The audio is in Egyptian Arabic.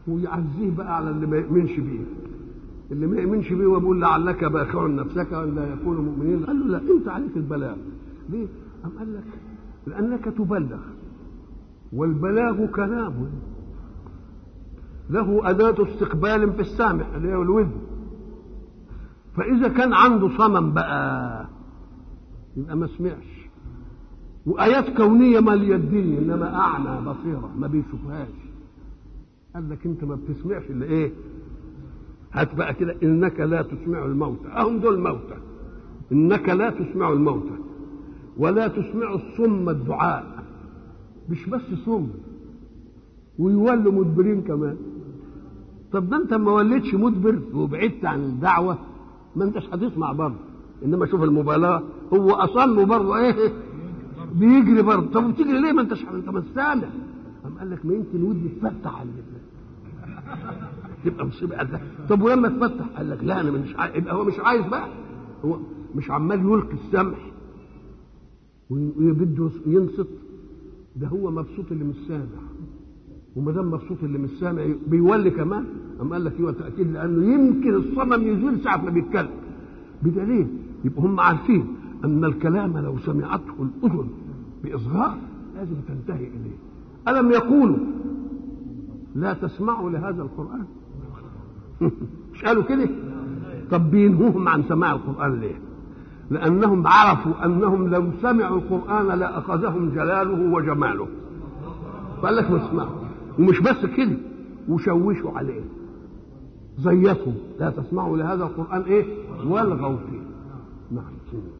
ويعزيه بقى على اللي ما يؤمنش بيه اللي ما يؤمنش بيه ويقول لعلك باخع نفسك ان لا يكونوا مؤمنين قال له لا انت عليك البلاغ ليه؟ أم قال لك لانك تبلغ والبلاغ كلام له أداة استقبال في السامع اللي هي الودن فإذا كان عنده صمم بقى يبقى ما سمعش وآيات كونية مالية الدنيا إنما أعمى بصيرة ما بيشوفهاش قال لك أنت ما بتسمعش إلا إيه؟ هات بقى كده إنك لا تسمع الموتى أهم دول موتى إنك لا تسمع الموتى ولا تسمع الصم الدعاء مش بس صم ويولوا مدبرين كمان طب ده انت ما وليتش مدبر وبعدت عن الدعوه ما انتش هتسمع برضه انما شوف المبالغه هو اصم برضه ايه بيجري برضه طب بتجري ليه ما انتش انت مش سامع قام قال لك ما يمكن ودني تفتح على تبقى مصيبه قال لك طب ولما تفتح قال لك لا انا مش عايز يبقى هو مش عايز بقى هو مش عمال يلقي السمع وبده ينصت ده هو مبسوط اللي مش سامع وما دام مبسوط اللي مش سامع بيولي كمان أم قال لك ايوه تاكيد لانه يمكن الصمم يزول ساعه ما بيتكلم بدليل يبقى هم عارفين ان الكلام لو سمعته الاذن باصغاء لازم تنتهي اليه الم يقولوا لا تسمعوا لهذا القران مش قالوا كده طب بينهوهم عن سماع القران ليه لانهم عرفوا انهم لو سمعوا القران لاخذهم جلاله وجماله فقال لك ما اسمعوا ومش بس كده وشوشوا عليه زيفوا لا تسمعوا لهذا القرآن ايه والغوا فيه نعم